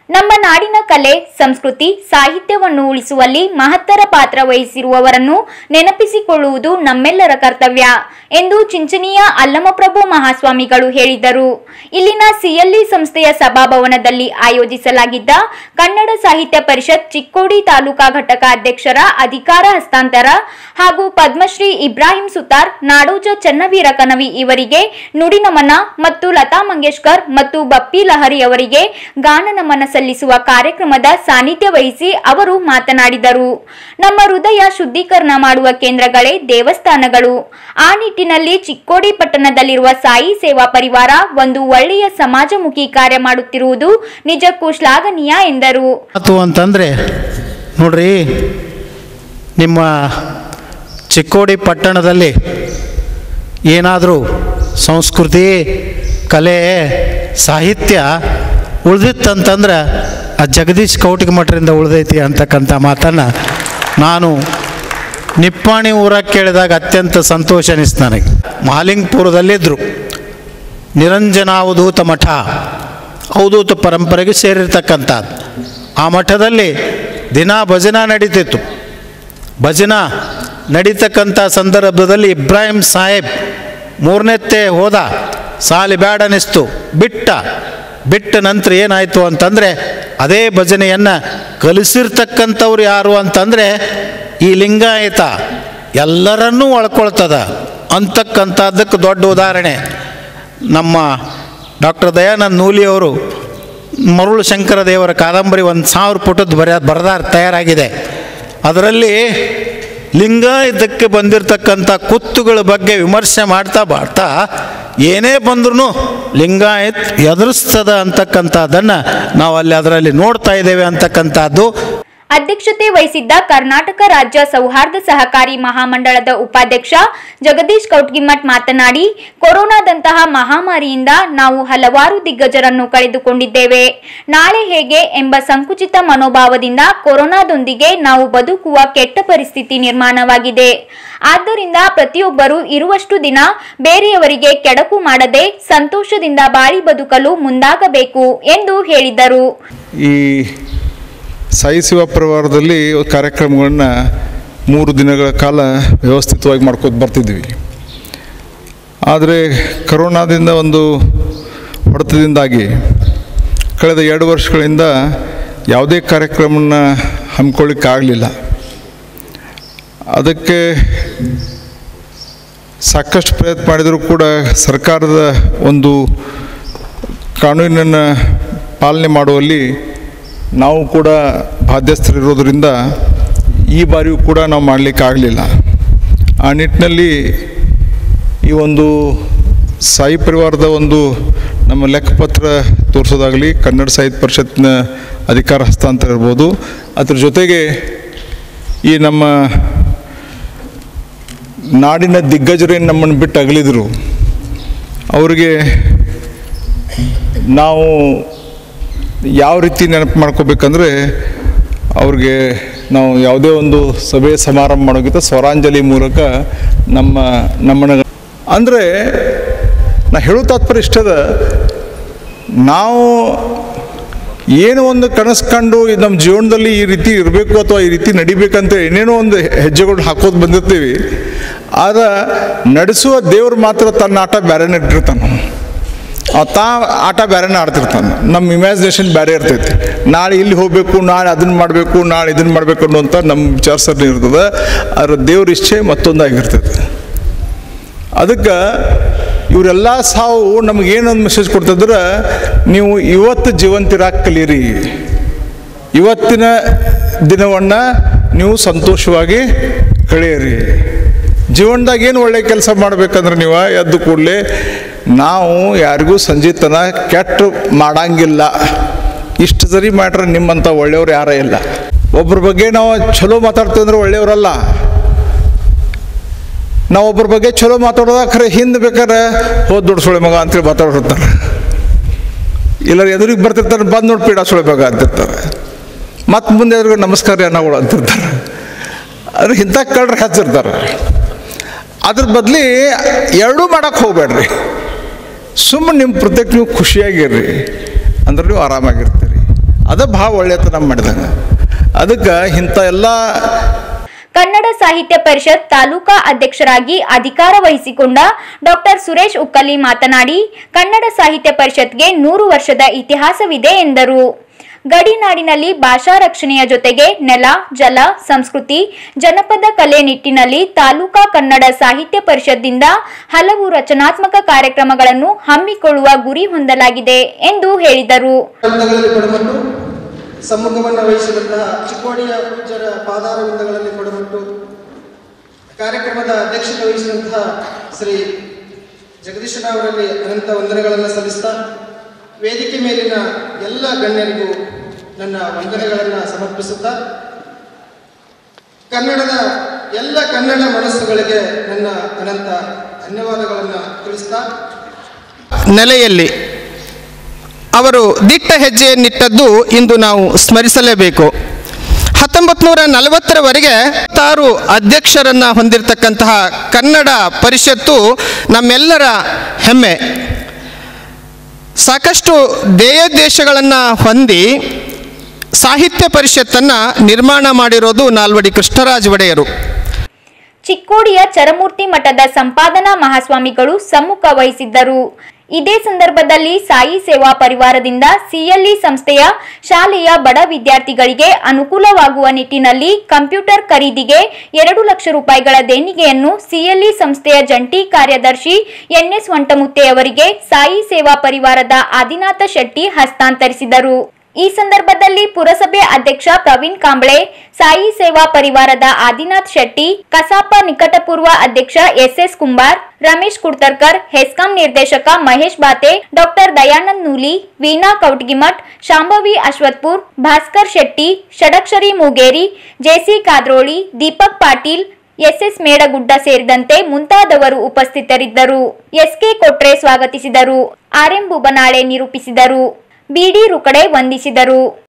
ನಮ್ಮ ನಾಡಿನ ಕಲೆ ಸಂಸ್ಕೃತಿ ಸಾಹಿತ್ಯವನ್ನು ಉಳಿಸುವಲ್ಲಿ ಮಹತ್ತರ ಪಾತ್ರ ವಹಿಸಿರುವವರನ್ನು ನೆನಪಿಸಿಕೊಳ್ಳುವುದು ನಮ್ಮೆಲ್ಲರ ಕರ್ತವ್ಯ ಎಂದು ಚಿಂಚನೀಯ ಅಲ್ಲಮಪ್ರಭು ಮಹಾಸ್ವಾಮಿಗಳು ಹೇಳಿದರು ಇಲ್ಲಿನ ಸಿಎಲ್ಇ ಸಂಸ್ಥೆಯ ಸಭಾಭವನದಲ್ಲಿ ಆಯೋಜಿಸಲಾಗಿದ್ದ ಕನ್ನಡ ಸಾಹಿತ್ಯ ಪರಿಷತ್ ಚಿಕ್ಕೋಡಿ ತಾಲೂಕಾ ಘಟಕ ಅಧ್ಯಕ್ಷರ ಅಧಿಕಾರ ಹಸ್ತಾಂತರ ಹಾಗೂ ಪದ್ಮಶ್ರೀ ಇಬ್ರಾಹಿಂ ಸುತಾರ್ ನಾಡೋಜ ಚನ್ನವೀರ ಕನವಿ ಇವರಿಗೆ ನುಡಿ ನಮನ ಮತ್ತು ಲತಾ ಮಂಗೇಶ್ಕರ್ ಮತ್ತು ಬಪ್ಪಿ ಲಹರಿ ಅವರಿಗೆ ಗಾನ ನಮನ ಸಲ್ಲಿಸುವ ಕಾರ್ಯಕ್ರಮದ ಸಾನ್ನಿಧ್ಯ ವಹಿಸಿ ಅವರು ಮಾತನಾಡಿದರು ನಮ್ಮ ಹೃದಯ ಶುದ್ಧೀಕರಣ ಮಾಡುವ ಕೇಂದ್ರಗಳೇ ದೇವಸ್ಥಾನಗಳು ಆ ನಿಟ್ಟಿನಲ್ಲಿ ಚಿಕ್ಕೋಡಿ ಪಟ್ಟಣದಲ್ಲಿರುವ ಸಾಯಿ ಸೇವಾ ಪರಿವಾರ ಒಂದು ಒಳ್ಳೆಯ ಸಮಾಜಮುಖಿ ಕಾರ್ಯ ಮಾಡುತ್ತಿರುವುದು ನಿಜಕ್ಕೂ ಶ್ಲಾಘನೀಯ ಎಂದರು ಮಾತು ಅಂತಂದರೆ ನೋಡ್ರಿ ನಿಮ್ಮ ಚಿಕ್ಕೋಡಿ ಪಟ್ಟಣದಲ್ಲಿ ಏನಾದರೂ ಸಂಸ್ಕೃತಿ ಕಲೆ ಸಾಹಿತ್ಯ ಉಳಿದಿತ್ತಂತಂದ್ರೆ ಆ ಜಗದೀಶ್ ಕೌಟಿಕ ಮಠರಿಂದ ಉಳಿದೈತಿ ಅಂತಕ್ಕಂಥ ಮಾತನ್ನು ನಾನು ನಿಪ್ಪಾಣಿ ಊರಾಗ ಕೇಳಿದಾಗ ಅತ್ಯಂತ ಸಂತೋಷ ಅನಿಸ್ತು ನನಗೆ ಮಾಲಿಂಗಪುರದಲ್ಲಿದ್ದರು ನಿರಂಜನಾವಧೂತ ಮಠ ಅವಧೂತ ಪರಂಪರೆಗೆ ಸೇರಿರ್ತಕ್ಕಂಥದ್ದು ಆ ಮಠದಲ್ಲಿ ದಿನ ಭಜನ ನಡೀತಿತ್ತು ಭಜನ ನಡೀತಕ್ಕಂಥ ಸಂದರ್ಭದಲ್ಲಿ ಇಬ್ರಾಹಿಂ ಸಾಹೇಬ್ ಮೂರನೆತ್ತೆ ಹೋದ ಸಾಲಿ ಬ್ಯಾಡ ಅನಿಸ್ತು ಬಿಟ್ಟ ಬಿಟ್ಟ ನಂತರ ಏನಾಯಿತು ಅಂತಂದರೆ ಅದೇ ಭಜನೆಯನ್ನು ಕಲಿಸಿರ್ತಕ್ಕಂಥವ್ರು ಯಾರು ಅಂತಂದರೆ ಈ ಲಿಂಗಾಯತ ಎಲ್ಲರನ್ನೂ ಒಳ್ಕೊಳ್ತದ ಅಂತಕ್ಕಂಥದ್ದಕ್ಕೆ ದೊಡ್ಡ ಉದಾಹರಣೆ ನಮ್ಮ ಡಾಕ್ಟರ್ ದಯಾನಂದ ನೂಲಿಯವರು ಮರುಳು ಶಂಕರ ದೇವರ ಕಾದಂಬರಿ ಒಂದು ಸಾವಿರ ಪುಟದ ಬರ ಬರದಾರ ತಯಾರಾಗಿದೆ ಅದರಲ್ಲಿ ಲಿಂಗಾಯತಕ್ಕೆ ಬಂದಿರತಕ್ಕಂಥ ಕುತ್ತುಗಳ ಬಗ್ಗೆ ವಿಮರ್ಶೆ ಮಾಡ್ತಾ ಮಾಡ್ತಾ ಏನೇ ಬಂದ್ರೂ ಲಿಂಗಾಯತ್ ಎದುರಿಸ್ತದ ಅಂತಕ್ಕಂಥದ್ದನ್ನು ನಾವು ಅಲ್ಲಿ ಅದರಲ್ಲಿ ನೋಡ್ತಾ ಇದ್ದೇವೆ ಅಂತಕ್ಕಂಥದ್ದು ಅಧ್ಯಕ್ಷತೆ ವಹಿಸಿದ್ದ ಕರ್ನಾಟಕ ರಾಜ್ಯ ಸೌಹಾರ್ದ ಸಹಕಾರಿ ಮಹಾಮಂಡಳದ ಉಪಾಧ್ಯಕ್ಷ ಜಗದೀಶ್ ಕೌಟ್ಗಿಮಠ್ ಮಾತನಾಡಿ ಕೊರೋನಾದಂತಹ ಮಹಾಮಾರಿಯಿಂದ ನಾವು ಹಲವಾರು ದಿಗ್ಗಜರನ್ನು ಕಳೆದುಕೊಂಡಿದ್ದೇವೆ ನಾಳೆ ಹೇಗೆ ಎಂಬ ಸಂಕುಚಿತ ಮನೋಭಾವದಿಂದ ಕೊರೋನಾದೊಂದಿಗೆ ನಾವು ಬದುಕುವ ಕೆಟ್ಟ ಪರಿಸ್ಥಿತಿ ನಿರ್ಮಾಣವಾಗಿದೆ ಆದ್ದರಿಂದ ಪ್ರತಿಯೊಬ್ಬರು ಇರುವಷ್ಟು ದಿನ ಬೇರೆಯವರಿಗೆ ಕೆಡಕು ಮಾಡದೆ ಸಂತೋಷದಿಂದ ಬಾಳಿ ಬದುಕಲು ಮುಂದಾಗಬೇಕು ಎಂದು ಹೇಳಿದರು ಈ ಸಾಯಿ ಸೇವಾ ಪರಿವಾರದಲ್ಲಿ ಕಾರ್ಯಕ್ರಮಗಳನ್ನ ಮೂರು ದಿನಗಳ ಕಾಲ ವ್ಯವಸ್ಥಿತವಾಗಿ ಮಾಡ್ಕೋತ ಬರ್ತಿದ್ವಿ ಆದರೆ ಕರೋನಾದಿಂದ ಒಂದು ಹೊಡೆತದಿಂದಾಗಿ ಕಳೆದ ಎರಡು ವರ್ಷಗಳಿಂದ ಯಾವುದೇ ಕಾರ್ಯಕ್ರಮನ ಹಮ್ಮಿಕೊಳ್ಳಿಕ್ಕಾಗಲಿಲ್ಲ ಅದಕ್ಕೆ ಸಾಕಷ್ಟು ಪ್ರಯತ್ನ ಮಾಡಿದರೂ ಕೂಡ ಸರ್ಕಾರದ ಒಂದು ಕಾನೂನನ್ನು ಪಾಲನೆ ಮಾಡುವಲ್ಲಿ ನಾವು ಕೂಡ ಬಾಧ್ಯಸ್ಥರಿರೋದ್ರಿಂದ ಈ ಬಾರಿಯೂ ಕೂಡ ನಾವು ಮಾಡಲಿಕ್ಕೆ ಆಗಲಿಲ್ಲ ಆ ನಿಟ್ಟಿನಲ್ಲಿ ಈ ಒಂದು ಸಾಯಿ ಪರಿವಾರದ ಒಂದು ನಮ್ಮ ಲೆಕ್ಕಪತ್ರ ತೋರಿಸೋದಾಗಲಿ ಕನ್ನಡ ಸಾಹಿತ್ಯ ಪರಿಷತ್ನ ಅಧಿಕಾರ ಹಸ್ತಾಂತರ ಇರ್ಬೋದು ಅದ್ರ ಜೊತೆಗೆ ಈ ನಮ್ಮ ನಾಡಿನ ದಿಗ್ಗಜರೇನು ನಮ್ಮನ್ನು ಬಿಟ್ಟು ಅಗಲಿದರು ಅವರಿಗೆ ನಾವು ಯಾವ ರೀತಿ ನೆನಪು ಮಾಡ್ಕೋಬೇಕಂದ್ರೆ ಅವ್ರಿಗೆ ನಾವು ಯಾವುದೇ ಒಂದು ಸಭೆ ಸಮಾರಂಭ ಮಾಡೋಕ್ಕಿಂತ ಸ್ವರಾಂಜಲಿ ಮೂಲಕ ನಮ್ಮ ನಮ್ಮನ್ನ ಅಂದರೆ ನಾ ಹೇಳೋ ತಾತ್ಪರ್ಯ ಇಷ್ಟದ ನಾವು ಏನು ಒಂದು ಕನಸು ಕಂಡು ಇದು ನಮ್ಮ ಜೀವನದಲ್ಲಿ ಈ ರೀತಿ ಇರಬೇಕು ಅಥವಾ ಈ ರೀತಿ ನಡಿಬೇಕಂತ ಏನೇನೋ ಒಂದು ಹೆಜ್ಜೆಗಳು ಹಾಕೋದು ಬಂದಿರ್ತೀವಿ ಆದ್ರೆ ನಡೆಸುವ ದೇವ್ರು ಮಾತ್ರ ತನ್ನ ಆಟ ಬೇರೆ ಇಟ್ಟಿರ್ತಾನೆ ಅವ ತಾ ಆಟ ಬೇರೆನೇ ಆಡ್ತಿರ್ತಾನೆ ನಮ್ಮ ಇಮ್ಯಾಜಿನೇಷನ್ ಬೇರೆ ಇರ್ತೈತಿ ನಾಳೆ ಇಲ್ಲಿ ಹೋಗಬೇಕು ನಾಳೆ ಅದನ್ನು ಮಾಡಬೇಕು ನಾಳೆ ಇದನ್ನು ಮಾಡಬೇಕು ಅನ್ನುವಂಥ ನಮ್ಮ ವಿಚಾರಸರಣಿ ಇರ್ತದೆ ಅದರ ದೇವ್ರ ಇಚ್ಛೆ ಮತ್ತೊಂದಾಗಿರ್ತೈತೆ ಅದಕ್ಕೆ ಇವರೆಲ್ಲ ಸಾವು ನಮಗೇನೊಂದು ಮೆಸೇಜ್ ಕೊಡ್ತಿದ್ರೆ ನೀವು ಇವತ್ತು ಜೀವಂತಿರಾಗಿ ಕಲೀರಿ ಇವತ್ತಿನ ದಿನವನ್ನು ನೀವು ಸಂತೋಷವಾಗಿ ಕಳೆಯಿರಿ ಜೀವನದಾಗ ಏನು ಒಳ್ಳೆ ಕೆಲಸ ಮಾಡ್ಬೇಕಂದ್ರೆ ನೀವು ಎದ್ದು ಕೂಡಲೇ ನಾವು ಯಾರಿಗೂ ಸಂಜೀತನ ಕೆಟ್ಟು ಮಾಡಂಗಿಲ್ಲ ಇಷ್ಟು ಸರಿ ಮಾಡ್ರೆ ನಿಮ್ಮಂಥ ಒಳ್ಳೆಯವ್ರು ಯಾರೇ ಇಲ್ಲ ಒಬ್ಬರ ಬಗ್ಗೆ ನಾವು ಚಲೋ ಮಾತಾಡ್ತೀವಿ ಅಂದ್ರೆ ಒಳ್ಳೆಯವರಲ್ಲ ನಾವು ಒಬ್ಬರ ಬಗ್ಗೆ ಚಲೋ ಮಾತಾಡೋದ ಖರೆ ಹಿಂದೆ ಬೇಕಾದ್ರೆ ಹೋದ್ ದೊಡ್ಡ ಸುಳೆ ಮಗ ಅಂತೇಳಿ ಮಾತಾಡಿರ್ತಾರೆ ಇಲ್ಲ ಎದುರಿಗೆ ಬರ್ತಿರ್ತಾರೆ ಬಂದು ನೋಡಿ ಪೀಡ ಸುಳೆ ಮಗ ಅಂತಿರ್ತಾರೆ ಮತ್ತು ಮುಂದೆ ಎದುರಿಗೆ ನಮಸ್ಕಾರ ಅನ್ನಗಳು ಅಂತಿರ್ತಾರೆ ಅದ್ರ ಇಂಥ ಕಳ್ರು ಹಚ್ಚಿರ್ತಾರೆ ಅದ್ರ ಬದಲಿ ಎರಡೂ ಮಾಡಕ್ಕೆ ಹೋಗ್ಬೇಡ್ರಿ ಸುಮ್ಮನೆ ನಿಮ್ಮ ಪ್ರತ್ಯೇಕ ನೀವು ಖುಷಿಯಾಗಿರ್ರಿ ಅಂದ್ರೆ ನೀವು ಆರಾಮಾಗಿರ್ತೀರಿ ಅದು ಭಾಳ ಒಳ್ಳೆತನ ಮಾಡಿದಾಗ ಅದಕ್ಕೆ ಇಂಥ ಎಲ್ಲ ಕನ್ನಡ ಸಾಹಿತ್ಯ ಪರಿಷತ್ ತಾಲೂಕಾ ಅಧ್ಯಕ್ಷರಾಗಿ ಅಧಿಕಾರ ವಹಿಸಿಕೊಂಡ ಡಾಕ್ಟರ್ ಸುರೇಶ್ ಉಕ್ಕಲಿ ಮಾತನಾಡಿ ಕನ್ನಡ ಸಾಹಿತ್ಯ ಪರಿಷತ್ಗೆ ನೂರು ವರ್ಷದ ಇತಿಹಾಸವಿದೆ ಎಂದರು ಗಡಿನಾಡಿನಲ್ಲಿ ಭಾಷಾ ರಕ್ಷಣೆಯ ಜೊತೆಗೆ ನೆಲ ಜಲ ಸಂಸ್ಕೃತಿ ಜನಪದ ಕಲೆ ನಿಟ್ಟಿನಲ್ಲಿ ತಾಲೂಕಾ ಕನ್ನಡ ಸಾಹಿತ್ಯ ಪರಿಷತ್ದಿಂದ ಹಲವು ರಚನಾತ್ಮಕ ಕಾರ್ಯಕ್ರಮಗಳನ್ನು ಹಮ್ಮಿಕೊಳ್ಳುವ ಗುರಿ ಹೊಂದಲಾಗಿದೆ ಎಂದು ಹೇಳಿದರು ಗ್ರಂಥಗಳಲ್ಲಿ ಕೊಡಮಟ್ಟು ಸಮ್ಮುಖವನ್ನು ವಹಿಸಿದಂತಹ ಚಿಕ್ಕೋಡಿಯ ಪೂಜ್ಯರ ಪಾದಾರವಿಂದಗಳಲ್ಲಿ ಕೊಡಮಟ್ಟು ಕಾರ್ಯಕ್ರಮದ ಅಧ್ಯಕ್ಷತೆ ವಹಿಸಿದಂತಹ ಶ್ರೀ ಜಗದೀಶನ ಅವರಲ್ಲಿ ಅನಂತ ವಂದನೆಗಳನ್ನು ಸಲ್ಲಿಸ್ತಾ ವೇದಿಕೆ ಮೇಲಿನ ಎಲ್ಲ ಗಣ್ಯರಿಗೂ ನನ್ನ ವಂದನೆಗಳನ್ನು ಸಮರ್ಪಿಸುತ್ತಾ ಕನ್ನಡದ ಎಲ್ಲ ಕನ್ನಡ ಮನಸ್ಸುಗಳಿಗೆ ನನ್ನ ಅನಂತ ಧನ್ಯವಾದಗಳನ್ನು ತಿಳಿಸ್ತಾ ನೆಲೆಯಲ್ಲಿ ಅವರು ದಿಟ್ಟ ಹೆಜ್ಜೆಯನ್ನಿಟ್ಟದ್ದು ಇಂದು ನಾವು ಸ್ಮರಿಸಲೇಬೇಕು ಹತ್ತೊಂಬತ್ತು ನೂರ ನಲವತ್ತರವರೆಗೆ ತಾರು ಅಧ್ಯಕ್ಷರನ್ನ ಹೊಂದಿರತಕ್ಕಂತಹ ಕನ್ನಡ ಪರಿಷತ್ತು ನಮ್ಮೆಲ್ಲರ ಹೆಮ್ಮೆ ಸಾಕಷ್ಟು ದೇಯೋದ್ದೇಶಗಳನ್ನು ಹೊಂದಿ ಸಾಹಿತ್ಯ ಪರಿಷತ್ತನ್ನು ನಿರ್ಮಾಣ ಮಾಡಿರೋದು ನಾಲ್ವಡಿ ಕೃಷ್ಣರಾಜ ಒಡೆಯರು ಚಿಕ್ಕೋಡಿಯ ಚರಮೂರ್ತಿ ಮಠದ ಸಂಪಾದನಾ ಮಹಾಸ್ವಾಮಿಗಳು ಸಮ್ಮುಖ ವಹಿಸಿದ್ದರು ಇದೇ ಸಂದರ್ಭದಲ್ಲಿ ಸಾಯಿ ಸೇವಾ ಪರಿವಾರದಿಂದ ಸಿಎಲ್ಇ ಸಂಸ್ಥೆಯ ಶಾಲೆಯ ಬಡ ವಿದ್ಯಾರ್ಥಿಗಳಿಗೆ ಅನುಕೂಲವಾಗುವ ನಿಟ್ಟಿನಲ್ಲಿ ಕಂಪ್ಯೂಟರ್ ಖರೀದಿಗೆ ಎರಡು ಲಕ್ಷ ರೂಪಾಯಿಗಳ ದೇಣಿಗೆಯನ್ನು ಸಿಎಲ್ಇ ಸಂಸ್ಥೆಯ ಜಂಟಿ ಕಾರ್ಯದರ್ಶಿ ಎನ್ಎಸ್ ವಂಟಮುತ್ತೆ ಅವರಿಗೆ ಸಾಯಿ ಸೇವಾ ಪರಿವಾರದ ಆದಿನಾಥ ಶೆಟ್ಟಿ ಹಸ್ತಾಂತರಿಸಿದರು ಈ ಸಂದರ್ಭದಲ್ಲಿ ಪುರಸಭೆ ಅಧ್ಯಕ್ಷ ಪ್ರವೀಣ್ ಕಾಂಬ್ಳೆ ಸಾಯಿ ಸೇವಾ ಪರಿವಾರದ ಆದಿನಾಥ್ ಶೆಟ್ಟಿ ಕಸಾಪ ನಿಕಟಪೂರ್ವ ಅಧ್ಯಕ್ಷ ಎಸ್ಎಸ್ ಕುಂಬಾರ್ ರಮೇಶ್ ಕುಡ್ತರ್ಕರ್ ಹೆಸ್ಕಾಂ ನಿರ್ದೇಶಕ Mahesh Bathe doctor Dayanand Nooli Veena Kautgimath Shambhavi Ashwathpur Bhaskar Shetty Shadakshari Mugeri JC Kadroli Deepak Patil SS Medagudda ಸೇರಿದಂತೆ ಮುಂತಾದವರು ಉಪಸ್ಥಿತರಿದ್ದರು ಎಸ್ಕೆ ಕೊಟ್ರೆ ಸ್ವಾಗತಿಸಿದರು ಆರ್ಎಂ ಬುಬನಾಳೆ ನಿರೂಪಿಸಿದರು ಬಿಡಿ ರುಕಡೆ ವಂದಿಸಿದರು